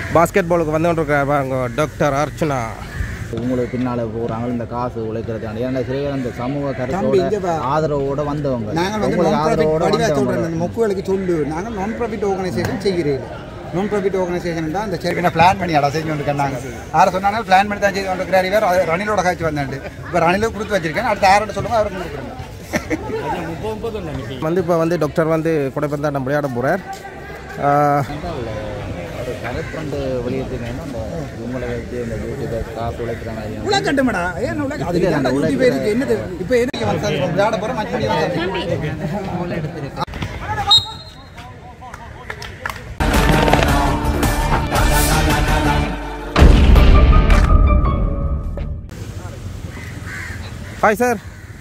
Basket பாலுக்கு வந்து கொண்டிருக்கிறார் பாருங்க டாக்டர் அர்ச்சனா உங்களுக்கு பின்னால போறாங்க இந்த காசு உழைக்கிறதுக்காண்டி ஏன்னா சில பேர் அந்த சமூக தம்பி, இங்க கருத்தோட வா. ஆதரவோட வந்தவங்க நாங்கள் வந்து உங்களுக்கு நான் ப்ராஃபிட் ஆதரவோட வடிவாக வந்தவங்க சொல்கிறேன் இந்த மொக்குகளுக்கு சொல்லு நாங்கள் நான் ப்ராஃபிட் ஆர்கனைசேஷன் செய்கிறேன் நான் ப்ராஃபிட் ஆர்கனைசேஷன் தான் இந்த சேர்க்கை பிளான் பண்ணி அடா செஞ்சு கொண்டு நாங்கள் யாரை சொன்னாங்க பிளான் பண்ணி தான் செய்து கொண்டிருக்கிறார் இவர் அது ரணிலோட காட்சி வந்தாண்டு இப்போ ரணிலுக்கு கொடுத்து வச்சிருக்கேன் அடுத்த யார்கிட்ட சொல்லுங்க அவருக்கு கொடுக்குறேன் வந்து இப்போ வந்து டாக்டர் வந்து குடைப்பந்தாட்டம் விளையாட போகிறார் ஒரு கருத்தொண்டு வெளியிட்டிருக்கீங்கன்னா அந்த இவங்களை வச்சு இந்த யூடியூபர் காசு உழைக்கிற மாதிரி உலகட்டுமாடா ஏன் உலக அதுக்கு இல்ல, என்ன உலக- நூற்றி பேருக்கு என்னது இப்போ என்ன வந்து விளையாட போகிறோம் மற்ற ஹாய் சார்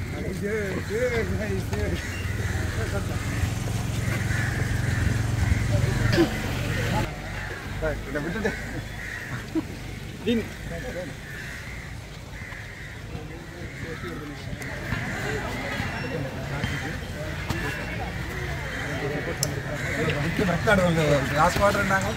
லாஸ்ட் குவார்டர்னாங்க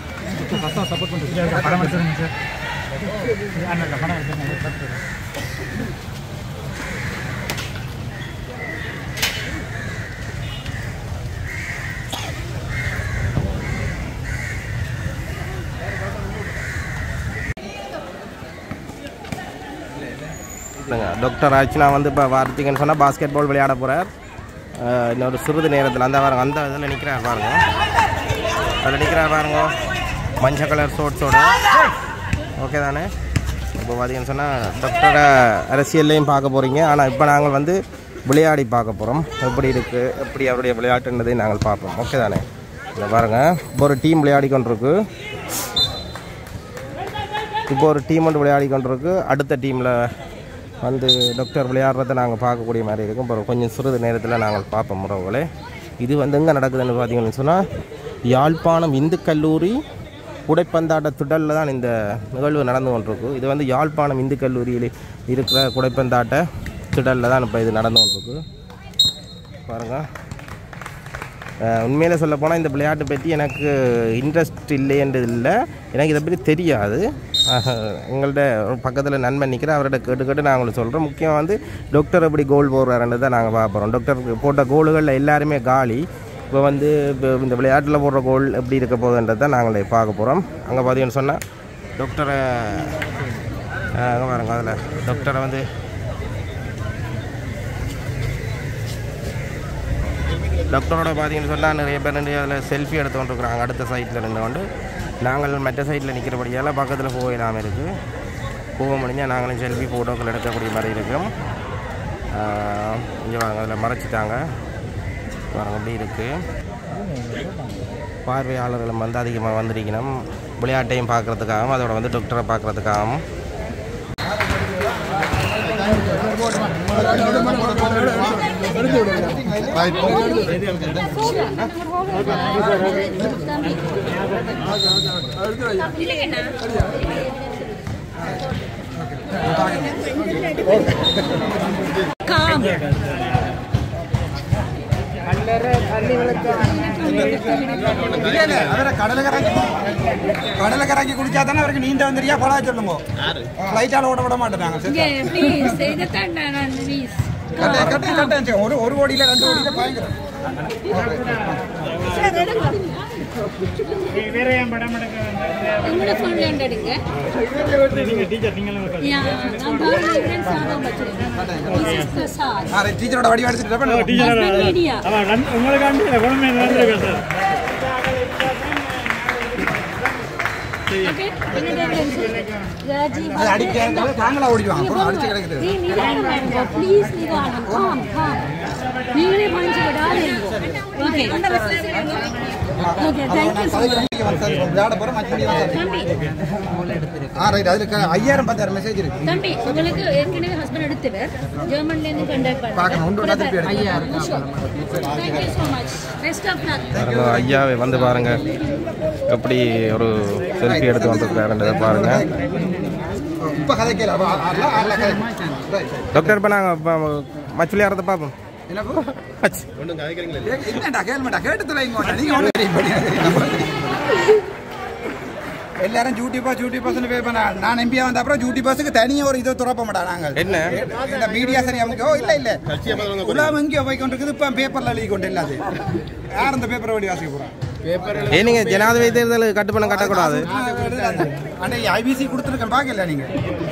இல்லைங்க டாக்டர் அர்ச்சனா வந்து இப்போ வார்த்திகன்னு சொன்னால் பாஸ்கெட் பால் விளையாட போகிறார் இன்னொரு சிறிது நேரத்தில் அந்த பாருங்க அந்த இதில் நிற்கிறார் பாருங்க அதில் நிற்கிறார் பாருங்க மஞ்சள் கலர் ஷோட்ஸோட ஓகே தானே இப்போ பார்த்தீங்கன்னு சொன்னால் டாக்டரை அரசியல்லையும் பார்க்க போகிறீங்க ஆனால் இப்போ நாங்கள் வந்து விளையாடி பார்க்க போகிறோம் எப்படி இருக்குது எப்படி அவருடைய விளையாட்டுன்றதை நாங்கள் பார்ப்போம் ஓகே தானே இதை பாருங்கள் இப்போ ஒரு டீம் விளையாடி கொண்டிருக்கு இப்போ ஒரு டீம் வந்து விளையாடி கொண்டிருக்கு அடுத்த டீமில் வந்து டாக்டர் விளையாடுறதை நாங்கள் பார்க்கக்கூடிய மாதிரி இருக்கும் அப்புறம் கொஞ்சம் சிறிது நேரத்தில் நாங்கள் பார்ப்போம் உறவுகளே இது வந்து எங்கே நடக்குதுன்னு பார்த்தீங்கன்னு சொன்னால் யாழ்ப்பாணம் இந்து கல்லூரி குடைப்பந்தாட்ட திடலில் தான் இந்த நிகழ்வு நடந்து கொண்டிருக்கு இது வந்து யாழ்ப்பாணம் இந்து கல்லூரியில் இருக்கிற குடைப்பந்தாட்ட திடலில் தான் இப்போ இது நடந்து கொண்டிருக்கு பாருங்கள் உண்மையில சொல்ல போனால் இந்த விளையாட்டை பற்றி எனக்கு இன்ட்ரெஸ்ட் இல்லைன்றது இல்லை எனக்கு இதை பற்றி தெரியாது அஹ், எங்கள்ட்ட பக்கத்தில் நண்பன் நிற்கிற அவர்கிட்ட கேட்டு கேட்டு நான் உங்களுக்கு சொல்கிறேன் முக்கியம் வந்து டாக்டர் எப்படி கோல் போடுறாருன்றது தான் நாங்கள் பார்க்க போகிறோம் டாக்டர் போட்ட கோல்களில் எல்லாருமே காலி இப்போ வந்து இப்போ இந்த விளையாட்டில் போடுற கோல் எப்படி இருக்க போகுதுன்றது தான் நாங்கள் பார்க்க போகிறோம் அங்கே பார்த்தீங்கன்னு சொன்னால் டாக்டரை அங்கே பாருங்க அதில் டாக்டரை வந்து டாக்டரோட பார்த்தீங்கன்னு சொன்னால் நிறைய பேர் நின்று அதில் செல்ஃபி எடுத்து கொண்டிருக்கிறாங்க அடுத்த சைட்டில் நின்று கொண்டு நாங்கள் மற்ற சைட்டில் நிற்கிறபடியால் பக்கத்தில் போக இல்லாமல் இருக்குது போக முடிஞ்சால் நாங்களும் செல்ஃபி ஃபோட்டோக்கள் எடுக்கக்கூடிய மாதிரி இருக்கும் இங்கே வாங்க அதில் மறைச்சிட்டாங்க பாருங்க அப்படி இருக்குது பார்வையாளர்களும் வந்து அதிகமாக வந்திருக்கணும் விளையாட்டையும் பார்க்குறதுக்காகவும் அதோட வந்து டாக்டரை பார்க்குறதுக்காகவும் Calm. இல்ல இல்ல அவரை கடலை கறங்கி கடலை கறங்கி குடிச்சா தானே அவருக்கு நீண்ட வந்துரியா பழா சொல்லுங்க ஃப்ளைட்டால ஓட விட மாட்டேனாங்க இங்க ப்ளீஸ் செய்தத்தான் நான் ப்ளீஸ் கட்டை கட்டை கட்டை ஒரு ஒரு கோடியில ரெண்டு கோடியில பயங்கரம் உங்களோட ஃபோன்ல எடுங்க யா நான் பாருங்க சாதம் வச்சிருக்கேன் This is Prasad. ஆ டீச்சரோட வடி எடுத்துட்டு Husband media. Okay? என்னோட ராஜி அது அடிக்க தாங்களா ஓடிடுவாங்க அப்புறம் அடிச்சு கிடக்குது நீ நிதானமா ப்ளீஸ் நிதானம் காம் காம் நீங்களே பாஞ்சு விடாதீங்க okay okay thank you so much விளையாட போறோம் மற்ற தம்பி ஆ ரைட் அதுல ஐயாயிரம் பத்தாயிரம் மெசேஜ் இருக்கு தம்பி உங்களுக்கு ஏற்கனவே ஹஸ்பண்ட் எடுத்தவர் ஜெர்மன்ல இருந்து கண்டாக்ட் பார்க்கணும், ஒன்று விட்டா திருப்பி எடுக்கணும். Thank you so much best of luck பாருங்க ஐயாவை வந்து பாருங்க எப்படி ஒரு செல்ஃபி எடுத்து வந்திருக்காருன்றதை பாருங்க இப்ப கதைக்கல அப்ப ஆறுல ஆறுல கதை ரைட் டாக்டர் இப்போ நாங்கள் மச் விளையாடுறத பார்ப்போம் என்ன bro? ஏ- என்னடா கேள்விடா கேட்டு தொலைங்க நீங்க ஒண்ணு தெரியும் படி எல்லாரும் டியூட்டி பாஸ் டியூட்டி பாஸ்னு பே பண்ண நான் எம்பியா வந்த அப்புறம் டியூட்டி பாஸுக்கு தனியாக ஒரு இதை துறப்ப மாட்டோம் நாங்கள் என்ன? இந்த மீடியா சரி நமக்கு ஓ இல்ல இல்ல உலகம் எங்கேயோ போய் கொண்டிருக்குது இப்போ பேப்பர்ல எழுதி கொண்டு இல்லாது யார் இந்த பேப்பரை வழி வாசிக்க போறான் ஏன் நீங்க ஜனாதிபதி தேர்தல் கட்டுப்பணம் கட்டக்கூடாது அன்னைக்கு ஐபிசி கொடுத்துருக்கேன் பார்க்கல நீங்க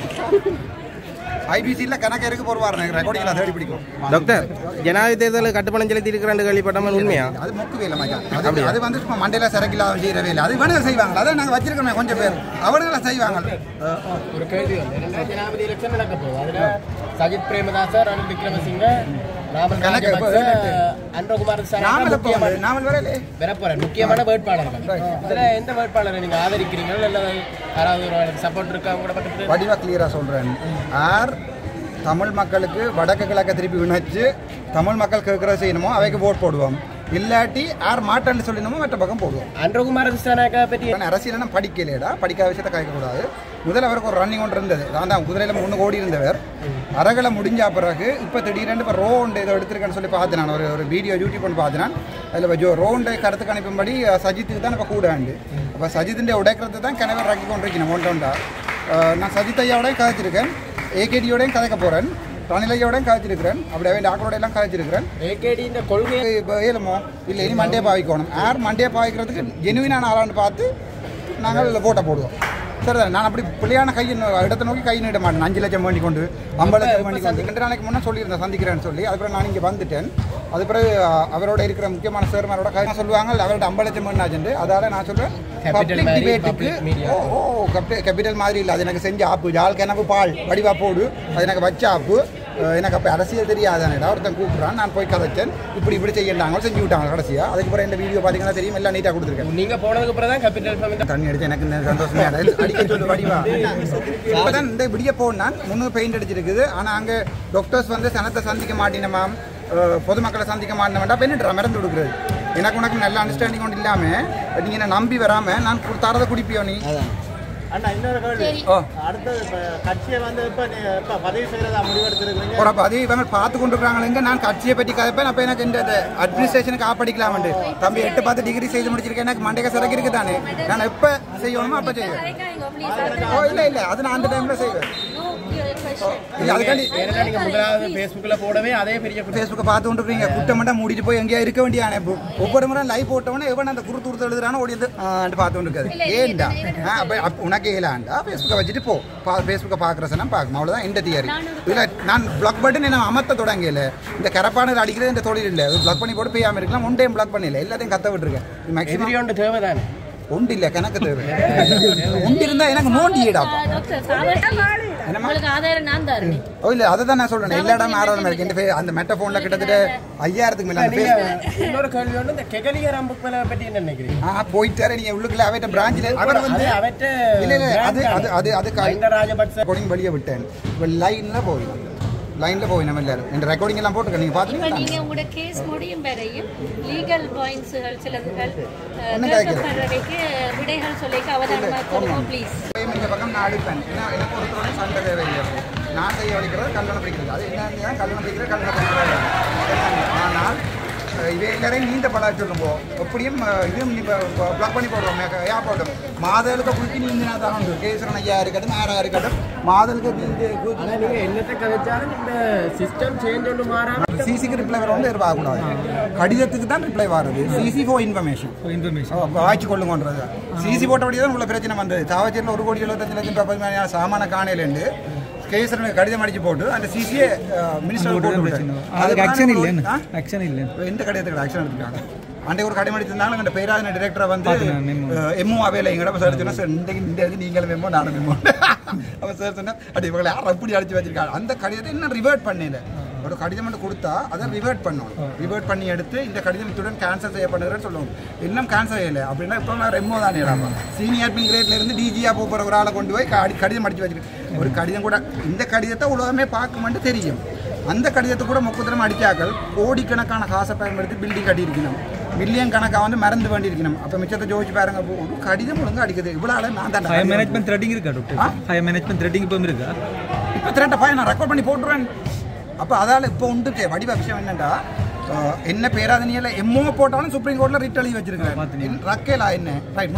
ஐபிசியில் கணக்கு இருக்கு போடுவார் ரெக்கார்டிங்கில் தேடி பிடிக்கும் டாக்டர் ஜனாதிபதி தேர்தல் கட்டுப்பணம் செலுத்தி இருக்கிறான்னு கேள்விப்பட்டவன் உண்மையா அது மொக்கு வேலை மச்சான் அது அது வந்து சும்மா மண்டையில சரக்கில் செய்கிற வேலை அது வேணும் செய்வாங்க அதை நாங்கள் வச்சிருக்கோமே கொஞ்சம் பேர் அவனுங்களை செய்வாங்க ஒரு கேள்வி வந்து ரெண்டாயிரத்தி ஜனாதிபதி எலெக்ஷன் நடக்க போகுது அதுல சஜித் பிரேமதாச ரணில் விக்ரமசிங்க ராமன் கணக்கு இப்ப ராஜபக்ச அன்றகுமார் நாமல் எப்போ முக்கியமான வந்து நாமல் வரலே வரப்போறேன் முக்கியமான வேட்பாளர்கள் இதுல எந்த வேட்பாளரை நீங்க ஆதரிக்கிறீங்களோ இல்ல யாராவது ஒரு சப்போர்ட் இருக்கா உங்களோட பக்கத்துல வடிவா கிளியரா சொல்றேன் ஆர் தமிழ் மக்களுக்கு வடக்கு கிழக்க திருப்பி விண்ணச்சு தமிழ் மக்கள் கேட்குற செய்யணுமோ அவைக்கு ஓட் போடுவோம் இல்லாட்டி யார் மாட்டேன்னு சொல்லணுமோ மற்ற பக்கம் போடுவோம் அன்றகுமார் திசானாக்கா பற்றி ஆனா அரசியல் நான் படிக்கலையடா படிக்காத விஷயத்தை கலைக்கக்கூடாது முதல்ல அவருக்கு ஒரு ரன்னிங் ஒன்று இருந்தது நான் தான் குதிரையில் முன்னு ஓடி இருந்தவர் அரகலை முடிஞ்ச பிறகு இப்போ திடீரென்று இப்போ ரோண்டு இதை எடுத்திருக்கேன்னு சொல்லி பார்த்தேன் நான் ஒரு ஒரு வீடியோ யூடியூப் பண்ணி பார்த்தேன் அதில் ஜோ ரோண்டை கருத்து கணிப்பும்படி அஹ், சஜித்துக்கு தான் இப்போ கூட உண்டு அப்போ சஜித்திൻ്റെ உடைக்கிறது தான் கிணவர் இறக்கி கொண்டிருக்கணும் ஒன்று ஒன்றா அஹ், நான் சஜித் ஐயாவோடையும் கதைச்சிருக்கேன் ஏகேடியோடையும் கதைக்க போகிறேன் ரணில் ஐயாவோடையும் கதைச்சிருக்கிறேன் அப்படி அவன் டாக்டரோட எல்லாம் கதைச்சிருக்கிறேன் ஏகேடி இந்த கொள்கை இப்போ ஏழுமோ இல்லை இனி மண்டே பாவிக்கணும் யார் மண்டே பாவிக்கிறதுக்கு ஜெனுவினான ஆளான்னு பார்த்து நாங்கள் ஓட்டை போடுவோம் சரி நான் அப்படி பிள்ளையான கை இடத்தை நோக்கி கை நீட்ட மாட்டேன் அஞ்சு லட்சம் வேண்டி கொண்டு ஐம்பது லட்சம் வேண்டி கொண்டு ரெண்டு நாளைக்கு முன்னே சொல்லியிருந்தேன் சந்திக்கிறேன்னு சொல்லி அதுக்கப்புறம் நான் இங்கே வந்துட்டேன் அது பிறகு அஹ், அவரோட இருக்கிற முக்கியமான சேர்மாரோட கை சொல்லுவாங்க அவரோட ஐம்பது லட்சம் வேண்டாச்சுண்டு அதால நான் சொல்லுவேன் Capital பப்ளிக் மாதிரி, டிபேட்டுக்கு public media. ஓ ஓ கேபிட்டல் மாதிரி இல்லை அது எனக்கு செஞ்ச ஆப்பு ஜால் கிணப்பு பால் வடிவா போடு அது எனக்கு வச்ச ஆப்பு அஹ் எனக்கு அப்போ அரசியல் தெரியாதானடா ஒருத்தன் கூப்பிட்றான் நான் போய் கதைச்சேன் இப்படி இப்படி செய்யண்டாங்க செஞ்சு விட்டாங்க கடைசியாக அதுக்கப்புறம் இந்த வீடியோ பார்த்தீங்கன்னா தெரியும் எல்லாம் நீட்டாக கொடுத்துருக்கேன் நீங்க போனதுக்கு அப்புறம் தான் கேபிட்டல் ஃபேம் இந்த தண்ணி அடிச்சு எனக்கு இந்த சந்தோஷமே இல்லை. அடிக்க சொல்லு வடிவா இப்போதான் இந்த விடிய போனான் முன்னூறு பெயிண்ட் அடிச்சிருக்குது ஆனால் அங்கே டாக்டர்ஸ் வந்து சனத்தை சந்திக்க மாட்டினமாம் அஹ் பொதுமக்களை சந்திக்க மாட்டினமாட்டா பெண்ணுன்றா மறந்து கொடுக்குறது எனக்கு உனக்கு நல்ல அண்டர்ஸ்டாண்டிங் ஒன்று இல்லாமல் நீங்கள் என்ன நம்பி வராமல் நான் கு- தரதை குடிப்பியோ நீ அண்ணா இன்னொரு கேள்வி சரி ஓ அடுத்தது இப்போ கட்சியை வந்து இப்போ இப்போ பதவி செய்கிறதா முடிவெடுத்திருக்கிறீங்க ஒரு அப்ப அது இவங்க பார்த்து கொண்டு இருக்காங்க நான் கட்சியை பற்றி கதைப்பேன் அப்போ எனக்கு இந்த அட்மினிஸ்ட்ரேஷனுக்கு ஆப்படிக்கலாமண்டு தம்பி எட்டு பார்த்து டிகிரி செய்து முடிச்சிருக்கேன் எனக்கு மண்டைக்க சிறக்கு இருக்கு தானே நான் எப்போ செய்யணுமோ அப்போ செய்வேன் கலைக்காதீங்க, please. ஓ இல்லை இல்லை அது நான் அந்த டைமில் செய்வேன் No question. இல்லை அதுக்காண்டி ஏன்னா நீங்க முதலாவது ஃபேஸ்புக்ல போடவே அதே பெரிய குற்றம். ஃபேஸ்புக்கை பார்த்து கொண்டு இருக்கீங்க குட்டமண்டா மூடிட்டு போய் எங்கேயா இருக்க வேண்டிய இப்போ ஒவ்வொரு முறை லைவ் போட்டவனே எவன் அந்த குரு துருத்து எழுதுறானோ ஓடி வந்து ஆண்டு பார்த்து கொண்டு இருக்காது ஏன்டா ஆ, அப்ப அப்ப உனக்கு ஏலாண்டா ஃபேஸ்புக்கை வச்சுட்டு போ பா ஃபேஸ்புக்கை பார்க்குற சனம் பார்க்கணும் அவ்வளோதான் இந்த தியரி இதில் நான் பிளாக் பட்டன் என்ன அமர்த்த தொடங்கல இந்த கரப்பானது அடிக்கிறது இந்த தொழில் இல்லை பிளாக் பண்ணி போட்டு பெய்யாமல் இருக்கலாம் ஒன் டைம் பிளாக் பண்ணல எல்லாத்தையும் கத்த விட்டுருக்கேன் மேக்ஸிமம் எதிரி ஒன்று தேவைதானே ஒன்று இல்லை கணக்கு தேவை ஒன்று இருந்தால் எனக்கு நோண்டியேடா ஆ, டாக்டர் சாவர்த்தி, உங்களுக்கு ஆதாரம் நான் தரேன் ஓ இல்லை அதை தான் நான் சொல்கிறேன் எல்லா இடமும் ஆறாவது இருக்கு இந்த ஃபே- அந்த மெட்ட ஃபோனில் கிட்டத்தட்ட ஐயாயிரத்துக்கு மேலே அந்த ஃபேஸ் இன்னொரு கேள்வி ஒன்று இந்த கெகலியர் அம்புக்களை பற்றி என்ன நினைக்கிறீங்க ஆ போயிட்டாரு நீங்க உள்ளுக்குள்ள அவட்ட பிரான்ச்ல அவர் வந்து அது அவற்ற இல்ல இல்ல அது அது அது அது மஹிந்த ராஜபக்ச ரெக்கார்டிங் வெளியே விட்டேன் இப்போ லைன்ல போய் லைன்ல போய் நம்ம எல்லாரும் இந்த ரெக்கார்டிங் எல்லாம் போட்டுருக்க நீங்க இப்ப பாத்தீங்களா நீங்க உங்களோட கேஸ் முடியும் வரையும் லீகல் பாயிண்ட்ஸ்கள் சிலதுகள் அஹ், ஒண்ணும் கேட்கப்படுறதுக்கு விடைகள் சொல்லிக்க அவதானமா கொடுங்க ப்ளீஸ் இந்த பக்கம் நான் அடிப்பேன் ஏன்னா எனக்கு ஒருத்தரோட சண்டை தேவையில்லை நான் செய்ய வலிக்கிறது கல்யாணம் பிடிக்கிறது அது என்ன கல்யாணம் பிடிக்கிறது கல்யாணம் பிடிக்கிறது ஆனால் அஹ், இவை எல்லாரையும் நீண்ட படம் சொல்லுங்க எப்படியும் அஹ், இதுவும் பிளாக் பண்ணி போடுவோம் ஏன் போட்டோம் மாதலுக்கு குளிக்கி நீந்தினா தான் உண்டு கேசரன் ஐயா இருக்கட்டும் ஆரா இருக்கட்டும் மாதலுக்கு நீந்து ஆனா நீங்க என்னத்தை கதைச்சாலும் இந்த சிஸ்டம் சேஞ்ச் ஒன்று மாறாம சிசிக்கு ரிப்ளை வர வந்து எதிர்பார்க்கக்கூடாது கடிதத்துக்கு தான் ரிப்ளை வருது சிசி ஃபோர் இன்ஃபர்மேஷன் இன்ஃபர்மேஷன் வாய்ச்சி கொள்ளுங்கன்றது சிசி போட்டபடி தான் உள்ள பிரச்சனை வந்தது தாவச்சேரியில் ஒரு கோடி எழுபத்தஞ்சு லட்சம் ரூபாய் பரிமாண சாமான காணையிலேருந்து கேசரனுக்கு கடிதம் அடிச்சு போட்டு அந்த சிசியை மினிஸ்டர் போட்டு விட்டாங்க. அதுக்கு ஆக்ஷன் இல்லைன்னு ஆ? ஆக்ஷன் இல்லை எந்த கடிதத்துக்கு ஆக்ஷன் எடுத்துருக்காங்க அன்றைக்கு ஒரு கடிதம் அடிச்சிருந்தாலும் அந்த பேராதன டிரெக்டரை வந்து பார்த்தேன், memo. எம்ஓ அவையில் எங்கட சார் சொன்னா சார் இன்றைக்கு இந்த இது நீங்களும் மெமோ நானும் மெமோ அப்போ சார் சொன்னா அப்படி இவங்களை யாரும் அப்படி அடிச்சு வச்சிருக்காங்க அந்த கடிதத்தை இன்னும் ரிவர்ட் பண்ணல ஒரு கடிதம் மட்டும் கொடுத்தா அதை ரிவர்ட் பண்ணணும் ரிவர்ட் பண்ணி எடுத்து இந்த கடிதம் இத்துடன் கேன்சல் செய்யப்படுகிறேன்னு சொல்லுவோம் இன்னும் கேன்சல் செய்யலை அப்படின்னா இப்போ நான் ரெமோ தானே சீனியர் அட்மின் கிரேட்ல இருந்து டிஜியா போகிற ஒரு ஆளை கொண்டு போய் கடி- கடிதம் அடிச்சு வச்சிருக்கேன் ஒரு கடிதம் கூட இந்த கடிதத்தை உலகமே பார்க்குமென்று தெரியும் அந்த கடிதத்தை கூட முக்குத்திரம் அடிச்சாக்கள் கோடிக்கணக்கான காசை பயன்படுத்தி பில்டிங் கட்டியிருக்கணும் மில்லியன் கணக்காக வந்து மறந்து வேண்டி இருக்கணும் அப்போ மிச்சத்தை ஜோதிச்சு பாருங்க அப்போ ஒரு கடிதம் ஒழுங்கா அடிக்குது இவ்வளோ ஆளு நான் தான் ஹையர் மேனேஜ்மெண்ட் த்ரெட்டிங் இருக்கா டாக்டர் ஹையர் மேனேஜ்மெண்ட் த்ரெட்டிங் இப்போ இருக்கா இப்போ திரட்ட பையன் நான் ரெக்கார்ட் பண்ணி போட்டுருவேன் அப்போ அதால் இப்போ உண்டு தே- வடிவ விஷயம் என்னண்டா அஹ், என்ன பேராதனியில் எம்ஓ போட்டாலும் சுப்ரீம் கோர்ட்டில் ரிட் எழுதி வச்சிருக்கேன் ரக்கேலா என்ன ரைட் முடிஞ்சது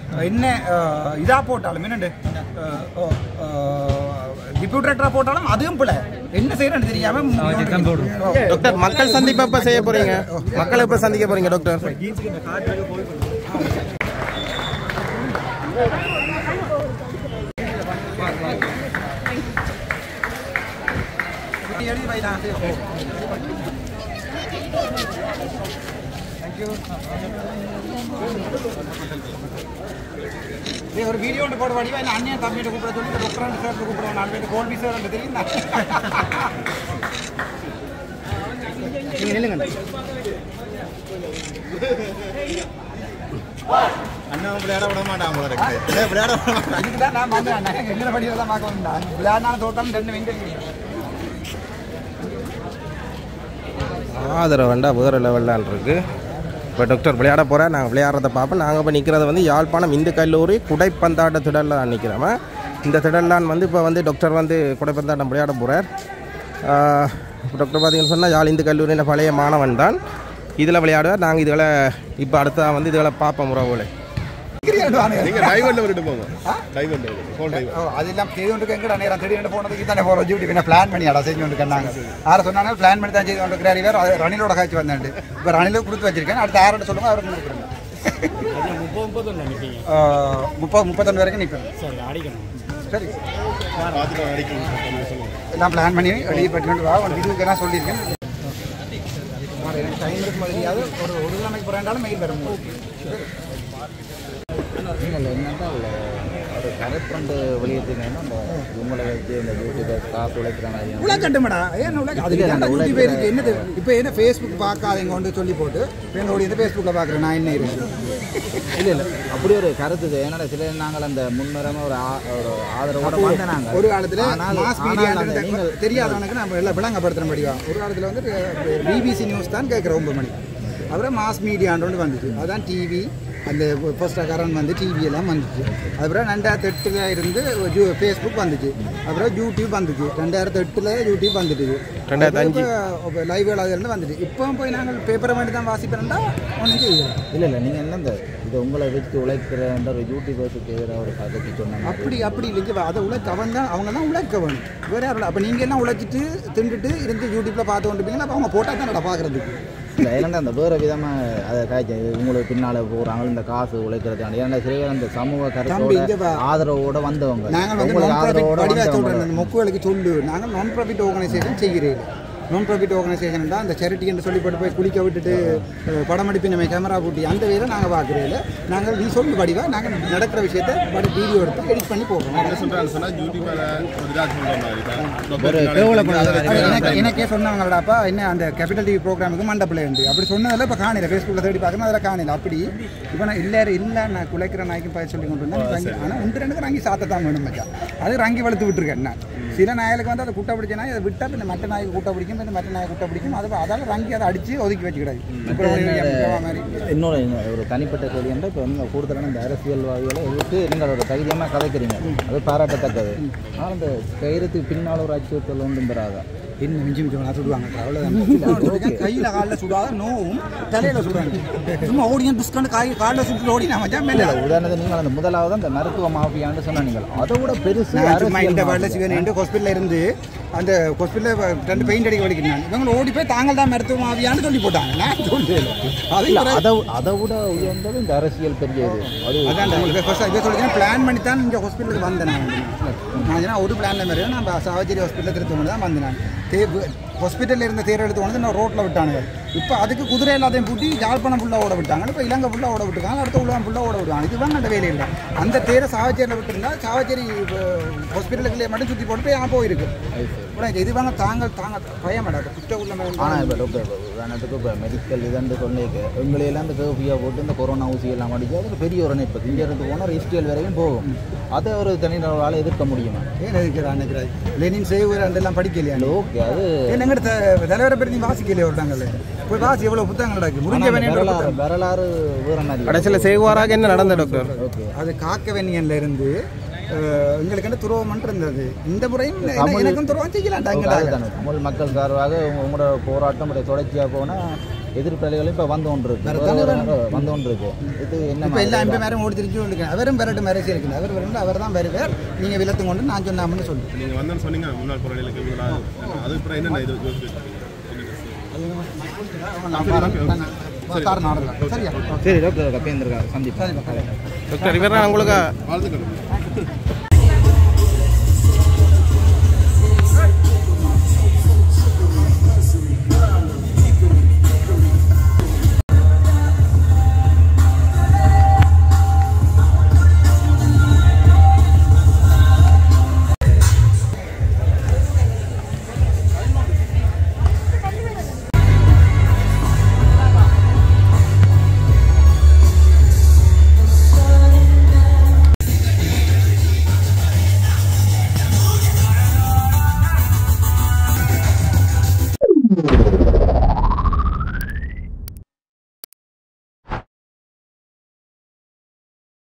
என்ன இதாக போட்டாலும் என்னண்டு டிப்யூட்டரேட்டராக போட்டாலும் அதுவும் பிள்ளை என்ன செய்யறேன்னு தெரியாம டாக்டர் மக்கள் சந்திப்பு எப்ப செய்ய போறீங்க மக்களை எப்ப சந்திக்க போறீங்க டாக்டர் எழுதி வைதான் நீ ஒரு வீடியோ ஒன்று போட வடிவா என்ன அண்ணன் தம்பிகிட்ட கூப்பிட சொல்லி டாக்டர் சார் கூப்பிடுவோம் நாலு பேர் கோல்பி சார் தெரியும் நீங்க நில்லுங்க அண்ணன் விளையாட விட மாட்டான் போல இருக்கு ஏய், விளையாட விட மாட்டான் அதுக்கு தான் நான் வந்தேன் அண்ணன் எங்களை படியில் தான் பார்க்க வந்தேன் விளையாடினாலும் தோட்டாலும் ரெண்டு வெங்க ஆதரவு வேண்டா வேறு லெவலில் இருக்கு இப்போ டாக்டர் விளையாட போகிறேன் நாங்கள் விளையாடுறத பார்ப்போம் நாங்கள் இப்போ நிற்கிறது வந்து யாழ்ப்பாணம் இந்து கல்லூரி குடைப்பந்தாட்ட திடலில் தான் நிற்கிறோம் இந்த திடல்லான் வந்து இப்போ வந்து டாக்டர் வந்து குடைப்பந்தாட்டம் விளையாட போகிறார் டாக்டர் பார்த்தீங்கன்னு சொன்னால் யாழ் இந்து கல்லூரியில் பழைய மாணவன் தான் இதில் விளையாடுவார் நாங்கள் இதுகளை இப்போ அடுத்த வந்து இதுகளை பார்ப்போம் உறவுகளை நீங்க டைவர்ல விட்டு போங்க டைவர்ல ஃபோன் டைவர் அதெல்லாம் செய்து கொண்டு எங்கடா நேரம் திடீர்னு போனதுக்கு தானே போகிறோம் டியூட்டி என்ன பிளான் பண்ணி அடா செஞ்சு கொண்டு கண்டாங்க யாரை சொன்னாங்க பிளான் பண்ணி தான் செய்து கொண்டு இருக்கிறார் இவர் அது ரணிலோட காய்ச்சி வந்தாண்டு இப்போ ரணில கொடுத்து வச்சிருக்கேன் அடுத்த யாரோட சொல்லுங்க அவருக்கு கொடுக்குறேன் முப்பது முப்பத்தொன்று வரைக்கும் நிற்பேன் சரி அடிக்கணும் சரி பார்த்துட்டு அடிக்கணும் சொல்லுங்க எல்லாம் பிளான் பண்ணி வெளியே பட்டு வா உனக்கு இதுக்கு நான் சொல்லியிருக்கேன் எனக்கு டைம் இருக்கு மாதிரியாவது ஒரு ஒரு கிழமைக்கு போகிறாண்டாலும் மெயில் வரும் நீங்கள் என்னென்னா ஒரு கரெக்ட் வெளியேற்றிங்கன்னா அந்த இவங்களை வச்சு இந்த யூடியூபர் காசு உழைக்கிற மாதிரி உலக கட்டுமடா ஏன் உலக அதுக்கு இல்ல, தான் அந்த யூடியூப் உலக- இருக்கு என்னது இப்போ என்ன ஃபேஸ்புக் பார்க்காதீங்க கொண்டு சொல்லி போட்டு இப்போ என்னோட இது ஃபேஸ்புக்கில் பார்க்குறேன் நான் என்ன இருக்கு இல்லை இல்லை அப்படி ஒரு கருத்து இது. ஏன்னா சில நாங்கள் அந்த முன்னுரிமை ஒரு ஆ- ஒரு ஆதரவோட வந்த நாங்கள் ஒரு காலத்துல ஆனால் மாஸ் ஆனால் மீடியா அந்த நீங்கள் தெரியாதவனுக்கு நம்ம எல்லாம் விளங்கப்படுத்துற படிவா ஒரு காலத்துல வந்து பிபிசி நியூஸ் தான் கேட்குற ஒன்பது மணி அப்புறம் மாஸ் மீடியான்னு வந்துச்சு அதான் டிவி அந்த ஃபர்ஸ்ட் கரண்ட் வந்து டிவி எல்லாம் வந்துச்சு அப்புறம் ரெண்டாயிரத்தி எட்டில் இருந்து ஃபேஸ்புக் வந்துச்சு அப்புறம் யூடியூப் வந்துச்சு ரெண்டாயிரத்தி எட்டில் யூடியூப் வந்துட்டு ரெண்டாயிரத்தி அஞ்சு. லைவ் இருந்து வந்துச்சு இப்போ போய் நாங்கள் பேப்பரை வேண்டி தான் வாசிப்பேன்டா ஒன்றும் செய்யல இல்லை இல்லை நீங்கள் என்ன இந்த இது உங்களை வச்சு உழைக்கிறன்ற ஒரு யூடியூபர்ஸுக்கு எதிராக ஒரு கதைக்கு சொன்னாங்க அப்படி அப்படி இல்லைங்க அதை உழைக்க அவன் தான் அவங்க தான் உழைக்க வேணும் வேற யாரும் அப்போ நீங்கள் எல்லாம் உழைச்சிட்டு திண்டுட்டு இருந்து யூடியூப்பில் பார்த்து கொண்டிருப்பீங்கன்னா அப்போ அவங்க போட்டால் தான் பார்க்குறதுக்கு இல்லை ஏன்னா அந்த வேறு விதமாக அதை காய்ச்சி உங்களுக்கு பின்னால் போகிறாங்க இந்த காசு உழைக்கிறதாண்டி ஏன்னா சில பேர் அந்த சமூக தம்பி, இங்க கருத்தோட வா. ஆதரவோட வந்தவங்க நாங்கள் வந்து உங்களுக்கு நான் ப்ராஃபிட் ஆதரவோட வடிவாக வந்தவங்க சொல்கிறேன் அந்த மொக்குகளுக்கு சொல்லு நாங்கள் நான் ப்ராஃபிட் ஆர்கனைசேஷன் செய்கிறேன் நான் ப்ராஃபிட் ஆர்கனைசேஷன் தான் அந்த சேரிட்டி என்று சொல்லி போட்டு போய் குளிக்க விட்டுட்டு அஹ், படம் எடுப்பி நம்ம கேமரா பூட்டி அந்த வேலை நாங்கள் பார்க்குறதில்ல நாங்கள் நீ சொல்லு வடிவா நாங்கள் நடக்கிற விஷயத்தை படம் வீடியோ எடுத்து எடிட் பண்ணி போடுறோம் என்ன சொல்றான்னு சொன்னா யூடியூப்ல ஒரு இதா சொல்ற மாதிரி தான் ஒரு கேவலப்படாத அது எனக்கு எனக்கே சொன்னாங்களாப்பா என்ன அந்த கேபிட்டல் டிவி ப்ரோக்ராமுக்கு மண்டபில் இருந்து அப்படி சொன்னதில் இப்போ காணல ஃபேஸ்புக்கில் தேடி பார்க்கணும் அதில் காணல அப்படி இப்போ நான் இல்லை இல்லை நான் குலைக்கிற நாய்க்கும் பயிர் சொல்லி கொண்டு வந்தேன் ஆனால் ஒன்று ரெண்டுக்கு ரங்கி சாத்தத்தான் வேணும் மச்சான் அது ரங்கி வளர்த்து விட்டுருக்கேன் நான் சில நாய்களுக்கு வந்து அதை குட்டை பிடிச்ச நாய் அதை விட்டா பின்ன மற்ற நாய்க்கு குட்டை பிடிக்கும் பின்ன மற்ற நாய் குட்டை பிடிக்கும் அது அதால ரங்கி அதை அடித்து ஒதுக்கி வச்சுக்கிடாது இப்போ மாதிரி இன்னொரு இன்னொரு ஒரு தனிப்பட்ட கேள்வி என்றால் இப்போ நீங்கள் கூடுதலான இந்த அரசியல்வாதிகளை எதிர்த்து நீங்கள் ஒரு தைரியமாக கதைக்கிறீங்க அது பாராட்டத்தக்கது ஆனால் அந்த கைரத்துக்கு பின்னால் ஒரு அச்சுறுத்தல் ஒன்றும் பெறாதா என்ன மிஞ்சி மிஞ்சி நான் சுடுவாங்க அவ்வளோதான் கையில் காலில் சுடாத நோவும் தலையில் சுடுவாங்க சும்மா ஓடிங்க புஸ்கண்டு காய் காலில் சுட்டு ஓடி நான் மச்சான் மேலே இல்லை உதாரணத்துக்கு நீங்கள் அந்த முதலாவது அந்த மருத்துவ மாஃபியான்னு சொன்னீங்க அதை விட பெருசு நான் சும்மா அரசியல் இந்த மாஃபியா. வரல சிவன் எண்டு ஹாஸ்பிட்டலில் இருந்து அந்த ஹாஸ்பிட்டலில் ரெண்டு பெயிண்ட் அடிக்க வலிக்கிறாங்க இவங்க ஓடி போய் தாங்கள் தான் மருத்துவம் ஆவியான்னு சொல்லி போட்டாங்க நான் சொல்லல அது இல்ல, அதை அதை விட உயர்ந்தது இந்த அரசியல் பெரிய இது அது அதான் உங்களுக்கு ஃபர்ஸ்ட் இதை சொல்லி பிளான் பண்ணி தான் இங்கே ஹாஸ்பிட்டலுக்கு வந்தேன் நான் வந்து. நான் ஏன்னா ஒரு பிளானில் மாதிரி நான் சாவச்சேரி ஹாஸ்பிட்டலில் திருத்தவங்க தான் வந்தேன் நான் தே ஹாஸ்பிட்டலில் இருந்த தேர் எடுத்து வந்து நான் ரோட்டில் விட்டானுங்க இப்போ அதுக்கு குதிரை எல்லாத்தையும் பூட்டி யாழ்ப்பாணம் ஃபுல்லாக ஓட விட்டாங்க இப்போ இலங்கை ஃபுல்லாக ஓட விட்டுருக்காங்க அடுத்த உலகம் ஃபுல்லாக ஓட விடுவாங்க இதுதான் அந்த வேலை இல்லை அந்த தேரை சாவச்சேரியில் விட்டுருந்தா சாவச்சேரி ஹாஸ்பிட்டலுக்குள்ளே மட்டும் சுற்றி போட்டு போய் போயிருக்கு உடனே இது வாங்க தாங்க தாங்க பயம் மாட்டாங்க குற்ற உள்ள ஆனால் இப்போ டாக்டர் இப்போ உதாரணத்துக்கு இப்போ மெடிக்கல் இதுன்னு சொன்னீங்க உங்களையெல்லாம் இந்த கேபியாக போட்டு இந்த கொரோனா ஊசி எல்லாம் அடிச்சு அது ஒரு பெரிய ஒரு இப்போ இங்கே இருந்து போனால் ரெஜிஸ்ட்ரியல் வரையும் போகும் அதை ஒரு தனிநபரால் எதிர்க்க முடியுமா ஏன் இருக்கிறான் நினைக்கிறாய் லெனின் சேவர் அதெல்லாம் படிக்கலையா ஓகே அது என்னங்கிட்ட த- தலைவரை பற்றி நீ வாசிக்கலையே ஒருத்தாங்கல்ல போய் வாசி எவ்வளோ புத்தகங்கள் நடக்கு ஆனா முடிஞ்ச அந்த வேணியன்ற வரலாறு புத்தகம். வரலாறு வேற மாதிரி கடைசியில் செய்வாராக என்ன நடந்த டாக்டர் ஓகே அது காக்க வெண்ணியன்ல இருந்து அஹ், எங்களுக்கு என்ன துரோகமன் இருந்தது இந்த முறையும் என்ன- தமிழ் எனக்கும் துரோகம் செய்யலாம்டாங்கடா அதுதானே. தமிழ் மக்கள் சார்பாக உங்க- உங்களோட போராட்டம் இப்படி தொடர்ச்சியாக போனால் எதிர்ப்பலைகளும் இப்போ வந்து கொண்டு இருக்கு வேற ஒரு- தானே ஒரு- வேணும். வந்து கொண்டு இருக்கு இது என்ன இப்போ எல்லாம் மாதிரி எம்பி மேரம் ஓடி திருச்சி கொண்டு அவரும் விரட்டு மேரேஜ் இருக்குது அவர் வரண்டு அவர் தான் வருவார் நீங்கள் விலத்து கொண்டு நான் சொன்னாமன்னு சொல்லு நீங்க வந்தேன்னு சொன்னீங்க முன்னாள் புறநிலைக்கு இவங்களா அது அப்புறம் என்னென்ன இது யோசிச்சு நான் பாருங்க நான் சார் நாடகம் சரியா சரி டாக்டர் கப்பேந்திருக்காரு சந்திப்பேன் டாக்டர் இவர் உங்களுக்கு வாழ்த்துக்கள்